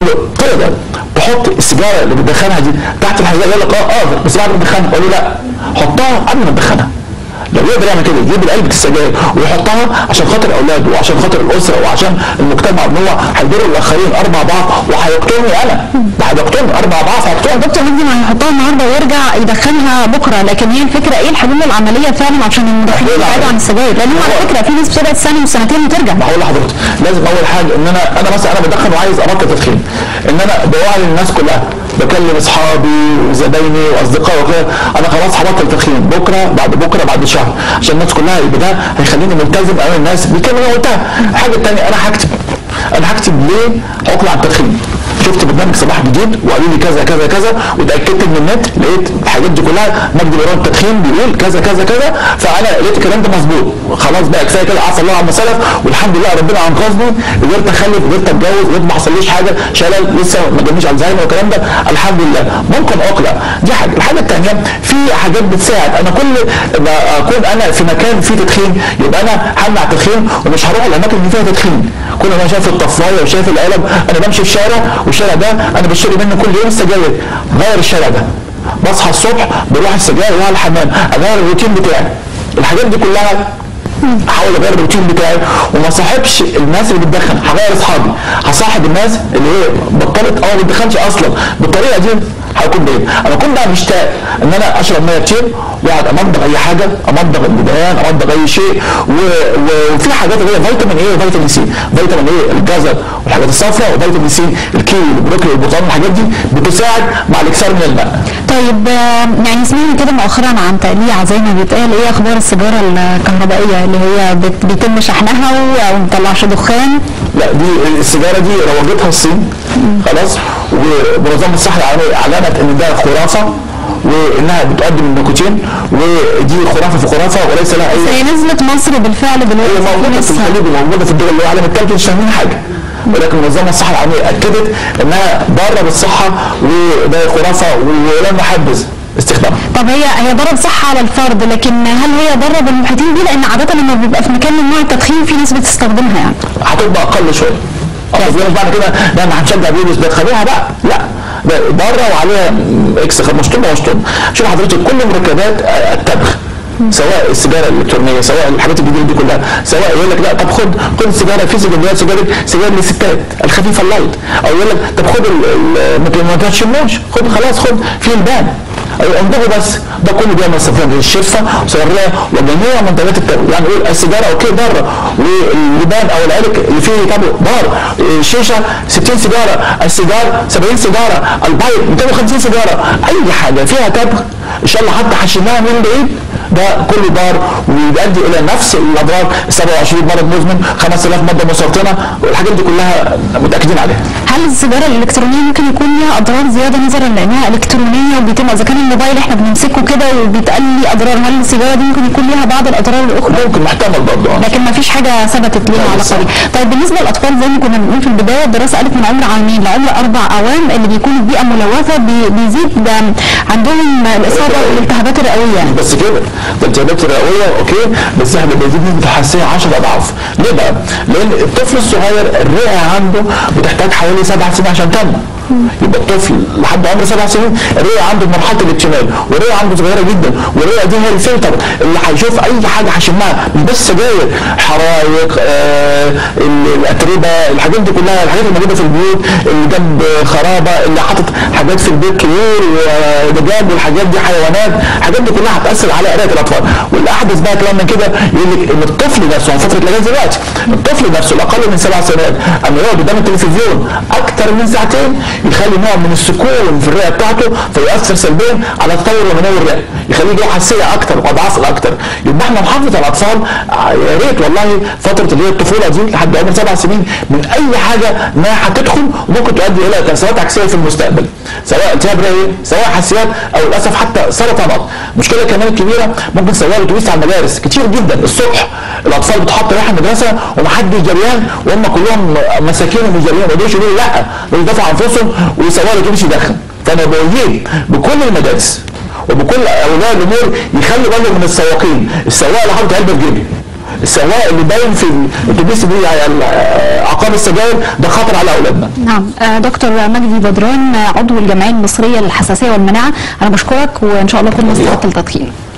تقدر تحط السيجاره اللي بتدخنها دي تحت الحذاء يقول لك اه اقدر بس بعد ما تدخنها اقول له لا حطها قبل ما تدخنها لو يقدر يعمل كده يجيب علبه السجاير ويحطها عشان خاطر اولاده وعشان خاطر الاسره وعشان المجتمع ان هو هيضر الاخرين اربع بعض وهيقتلني انا ده هيقتلني اربع بعض هيقتلني دكتور مجدي ما هيحطها النهارده ويرجع يدخنها بكره لكن هي الفكره ايه الحلول العمليه فعلا عشان المدخنين الحلول يبعدوا عن العملية. السجاير لان هو على فكره في ناس بتبعد سنه وسنتين وترجع ما هقول لحضرتك لازم اول حاجه ان انا انا مثلا انا بدخن وعايز ابطل تدخين ان انا بوعي الناس كلها بكلم اصحابي وزبايني واصدقائي وكده انا خلاص هبطل تدخين بكره بعد بكره بعد شهر عشان الناس كلها يبقى ده هيخليني ملتزم امام الناس بالكلمه اللي أنا قلتها الحاجه الثانيه انا هكتب انا هكتب ليه حكم على التدخين شفت برنامج صباح جديد وقالوا لي كذا كذا كذا واتاكدت من النت لقيت الحاجات دي كلها مجدي بيران التدخين بيقول كذا كذا كذا فانا لقيت الكلام ده مظبوط خلاص بقى كفايه كده عفى الله عما سلف والحمد لله ربنا انقذني قدرت اخلف قدرت اتجوز قدرت ما حصليش حاجه شلل لسه ما جاليش الزهايمر والكلام ده الحمد لله ممكن اقلق دي حاجه الحاجه الثانيه في حاجات بتساعد انا كل ما اكون انا في مكان فيه تدخين يبقى انا همنع تدخين ومش هروح الاماكن اللي فيها تدخين كل ما شايف الطفايه وشايف القلم انا بمشي في شارع والشارع ده انا بشتري منه كل يوم السجاير غير الشارع ده بصحى الصبح بروح السجاير واروح الحمام اغير الروتين بتاعي الحاجات دي كلها احاول اغير الروتين بتاعي وما صاحبش الناس اللي بتدخن هغير اصحابي هصاحب الناس اللي هي بطلت او ما بتدخنش اصلا بالطريقه دي هيكون بعيد انا كنت بقى مشتاق ان انا اشرب ميه كتير واقعد امضغ اي حاجه امضغ البدان امضغ اي شيء و... و... وفي حاجات اللي هي فيتامين ايه وفيتامين سي فيتامين ايه الجزر والحاجات الصفراء وفيتامين سي الكيوي والبروكلي والبرتقال الحاجات دي بتساعد مع الاكثار من الماء طيب آه، يعني سمعنا كده مؤخرا عن تقليع زي ما بيتقال ايه اخبار السيجاره الكهربائيه اللي هي بت- بيتم شحنها و- وما بتطلعش دخان لا دي السيجاره دي روجتها الصين خلاص ومنظمه الصحه العالميه اعلنت ان ده خرافه وانها بتقدم النيكوتين ودي خرافه في خرافه وليس لها بس اي هي نزلت مصر بالفعل هي دلوقتي موجوده في لسه. الخليج وموجوده في الدول اللي هي العالم الثالث مش فاهمين حاجه ولكن منظمه الصحه العالميه اكدت انها ضاره بالصحه وده خرافه ولن نحبذ استخدامها طب هي هي ضرر صح على الفرد لكن هل هي ضرر بالمحيطين بيه لان عاده لما بيبقى في مكان من نوع التدخين في ناس بتستخدمها يعني هتبقى اقل شويه خلاص مش بعد كده لا احنا هنشجع بيبس بتخلوها بقى لا ده بره وعليها اكس مشطوبه مشطوبه شوف حضرتك كل مركبات آه، التبغ سواء السيجاره الالكترونيه سواء الحاجات الجديده دي كلها سواء يقول لك لا طب خد خد السيجاره في سيجاره سيجاره سيجاره للستات الخفيفه اللايت او يقول لك طب خد ال- ال- ما تشموش خد خلاص خد في البان انضبوا بس ده كله بيعمل صفين الشفه وصغريه وجميع منتجات التبغ يعني يقول السيجاره اوكي ضاره واللبان او العلك اللي فيه تبغ ضار الشيشه 60 سيجاره السيجار 70 سيجاره البايب 250 سيجاره اي حاجه فيها تبغ ان شاء الله حتى حشيناها من بعيد ده كله ضار ويؤدي الى نفس الاضرار 27 مرض مزمن 5000 ماده مسرطنه والحاجات دي كلها متاكدين عليها هل السيجاره الالكترونيه ممكن يكون ليها اضرار زياده نظرا لانها الكترونيه وبيتم اذا كان الموبايل احنا بنمسكه كده وبيتقال لي اضرار هل السيجاره دي ممكن يكون ليها بعض الاضرار الاخرى ممكن محتمل برضه آه. لكن ما فيش حاجه ثبتت ليها لا، علاقه لسه. بيه طيب بالنسبه للاطفال زي ما كنا بنقول في البدايه الدراسه قالت من عمر عامين لعمر اربع اعوام اللي بيكون البيئه ملوثه بي- بيزيد ده عندهم الاصابه بالالتهابات الرئويه مش بس كده ده التهابات الرئويه اوكي بس احنا بنزيد نسبه الحساسيه 10 اضعاف ليه بقى؟ لان الطفل الصغير الرئه عنده بتحتاج حوالي سبع سنين عشان تنمو يبقى الطفل لحد عمر سبع سنين الرئه عنده مرحله الاكتمال والرئه عنده صغيره جدا والرئه دي هي الفلتر اللي هيشوف اي حاجه هيشمها مش بس سجاير حرايق آه ال- الاتربه الحاجات دي كلها الحاجات اللي موجوده في البيوت اللي جنب خرابه اللي حاطط حاجات في البيت كبير ودجاج والحاجات دي حيوانات الحاجات دي كلها هتاثر على قرايه الاطفال والاحدث بقى كلام من كده يقول لك ان الطفل نفسه عن فتره الاجازه دلوقتي الطفل نفسه الاقل من سبع سنوات اما يقعد قدام التلفزيون اكثر من ساعتين يخلي نوع من السكون في الرئه بتاعته فيؤثر سلبيا على تطور ونمو الرئه يخليه له حساسيه اكثر واضعاف الاكثر يبقى احنا نحافظ على الاطفال آه، يا ريت والله فتره اللي هي الطفوله دي لحد عمر سبع سنين من اي حاجه ما هتدخل وممكن تؤدي الى تاثيرات عكسيه في المستقبل سواء التهاب رئوي سواء حساسيات او للاسف حتى سرطانات المشكله كمان الكبيره ممكن تسويها الاتوبيس على المدارس كتير جدا الصبح الاطفال بتحط رايحه المدرسه ومحدش جريان وهم كلهم مساكين ومش جريان ما يقدروش يقولوا لا دول يدافعوا عن انفسهم ويسووا الاتوبيس يدخن فانا بوجيه بكل المدارس وبكل اولياء الامور يخلوا بالهم من السواقين السواق اللي حاطط علبه في جيبه السواق اللي باين في الاتوبيس اللي على عقاب السجاير ده خطر على اولادنا نعم آه، دكتور مجدي بدران آه، عضو الجمعيه المصريه للحساسيه والمناعه انا بشكرك وان شاء الله كل مصلحه التدخين